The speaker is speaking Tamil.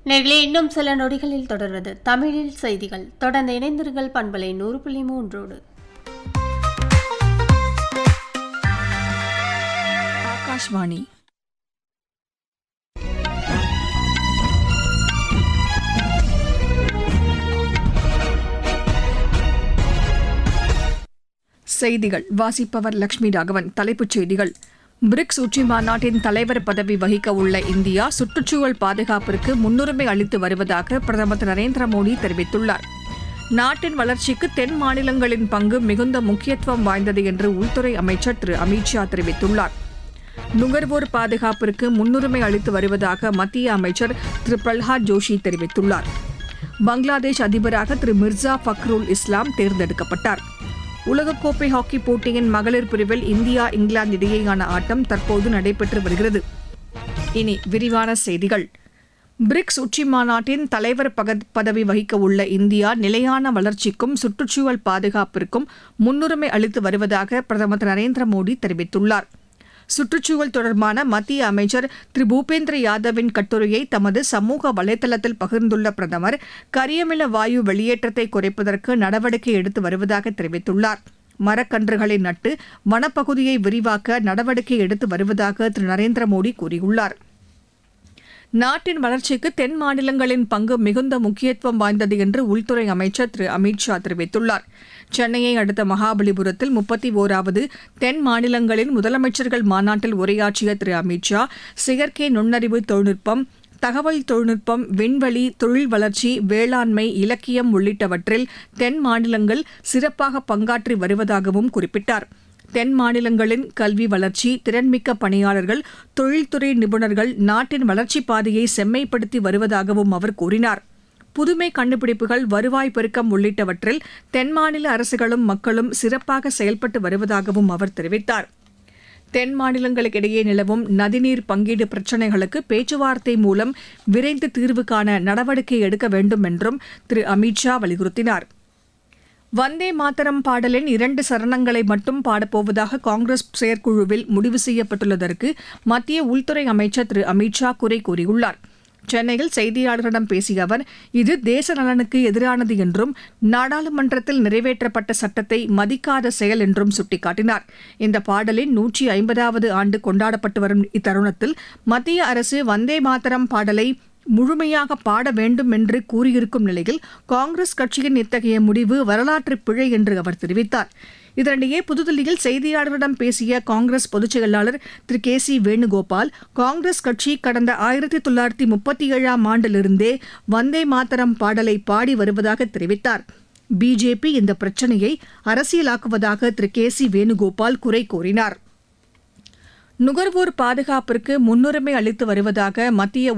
நேர்களே இன்னும் சில நொடிகளில் தொடர்வது தமிழில் செய்திகள் தொடர்ந்து இணைந்திருங்கள் பண்பலை நூறு புள்ளி மூன்றோடு ஆகாஷ்வாணி செய்திகள் வாசிப்பவர் லட்சுமி ராகவன் தலைப்புச் செய்திகள் பிரிக்ஸ் உச்சி மாநாட்டின் தலைவர் பதவி வகிக்க உள்ள இந்தியா சுற்றுச்சூழல் பாதுகாப்பிற்கு முன்னுரிமை அளித்து வருவதாக பிரதமர் திரு நரேந்திர மோடி தெரிவித்துள்ளார் நாட்டின் வளர்ச்சிக்கு தென் மாநிலங்களின் பங்கு மிகுந்த முக்கியத்துவம் வாய்ந்தது என்று உள்துறை அமைச்சர் திரு அமித்ஷா தெரிவித்துள்ளார் நுகர்வோர் பாதுகாப்பிற்கு முன்னுரிமை அளித்து வருவதாக மத்திய அமைச்சர் திரு பிரல்ஹாத் ஜோஷி தெரிவித்துள்ளார் பங்களாதேஷ் அதிபராக திரு மிர்சா ஃபக்ருல் இஸ்லாம் தேர்ந்தெடுக்கப்பட்டார் உலகக்கோப்பை ஹாக்கி போட்டியின் மகளிர் பிரிவில் இந்தியா இங்கிலாந்து இடையேயான ஆட்டம் தற்போது நடைபெற்று வருகிறது இனி விரிவான செய்திகள் பிரிக்ஸ் உச்சி மாநாட்டின் தலைவர் பக- பதவி வகிக்க உள்ள இந்தியா நிலையான வளர்ச்சிக்கும் சுற்றுச்சூழல் பாதுகாப்பிற்கும் முன்னுரிமை அளித்து வருவதாக பிரதமர் திரு நரேந்திர மோடி தெரிவித்துள்ளார் சுற்றுச்சூழல் தொடர்பான மத்திய அமைச்சர் திரு பூபேந்திர யாதவின் கட்டுரையை தமது சமூக வலைதளத்தில் பகிர்ந்துள்ள பிரதமர் கரியமில வாயு வெளியேற்றத்தை குறைப்பதற்கு நடவடிக்கை எடுத்து வருவதாக தெரிவித்துள்ளார் மரக்கன்றுகளை நட்டு வனப்பகுதியை விரிவாக்க நடவடிக்கை எடுத்து வருவதாக திரு நரேந்திர மோடி கூறியுள்ளார் நாட்டின் வளர்ச்சிக்கு தென் மாநிலங்களின் பங்கு மிகுந்த முக்கியத்துவம் வாய்ந்தது என்று உள்துறை அமைச்சர் திரு அமித்ஷா தெரிவித்துள்ளார் சென்னையை அடுத்த மகாபலிபுரத்தில் முப்பத்தி ஓராவது தென் மாநிலங்களின் முதலமைச்சர்கள் மாநாட்டில் உரையாற்றிய திரு அமித்ஷா செயற்கை நுண்ணறிவு தொழில்நுட்பம் தகவல் தொழில்நுட்பம் விண்வெளி தொழில் வளர்ச்சி வேளாண்மை இலக்கியம் உள்ளிட்டவற்றில் தென் மாநிலங்கள் சிறப்பாக பங்காற்றி வருவதாகவும் குறிப்பிட்டார் தென் மாநிலங்களின் கல்வி வளர்ச்சி திறன்மிக்க பணியாளர்கள் தொழில்துறை நிபுணர்கள் நாட்டின் வளர்ச்சிப் பாதையை செம்மைப்படுத்தி வருவதாகவும் அவர் கூறினார் புதுமை கண்டுபிடிப்புகள் வருவாய் பெருக்கம் உள்ளிட்டவற்றில் தென் மாநில அரசுகளும் மக்களும் சிறப்பாக செயல்பட்டு வருவதாகவும் அவர் தெரிவித்தார் தென் மாநிலங்களுக்கிடையே நிலவும் நதிநீர் பங்கீடு பிரச்சினைகளுக்கு பேச்சுவார்த்தை மூலம் விரைந்து தீர்வு காண நடவடிக்கை எடுக்க வேண்டும் என்றும் திரு அமித்ஷா வலியுறுத்தினார் வந்தே மாதரம் பாடலின் இரண்டு சரணங்களை மட்டும் பாடப்போவதாக காங்கிரஸ் செயற்குழுவில் முடிவு செய்யப்பட்டுள்ளதற்கு மத்திய உள்துறை அமைச்சர் திரு அமித்ஷா குறை கூறியுள்ளார் சென்னையில் செய்தியாளர்களிடம் பேசிய அவர் இது தேச நலனுக்கு எதிரானது என்றும் நாடாளுமன்றத்தில் நிறைவேற்றப்பட்ட சட்டத்தை மதிக்காத செயல் என்றும் சுட்டிக்காட்டினார் இந்த பாடலின் நூற்றி ஐம்பதாவது ஆண்டு கொண்டாடப்பட்டு வரும் இத்தருணத்தில் மத்திய அரசு வந்தே மாதரம் பாடலை முழுமையாக பாட வேண்டும் என்று கூறியிருக்கும் நிலையில் காங்கிரஸ் கட்சியின் இத்தகைய முடிவு வரலாற்று பிழை என்று அவர் தெரிவித்தார் இதனிடையே புதுதில்லியில் செய்தியாளர்களிடம் பேசிய காங்கிரஸ் பொதுச் செயலாளர் திரு கே சி வேணுகோபால் காங்கிரஸ் கட்சி கடந்த ஆயிரத்தி தொள்ளாயிரத்தி முப்பத்தி ஏழாம் ஆண்டிலிருந்தே வந்தே மாதரம் பாடலை பாடி வருவதாக தெரிவித்தார் பிஜேபி இந்த பிரச்சனையை அரசியலாக்குவதாக திரு கே சி வேணுகோபால் குறை கூறினார் நுகர்வோர் பாதுகாப்பிற்கு முன்னுரிமை அளித்து வருவதாக மத்திய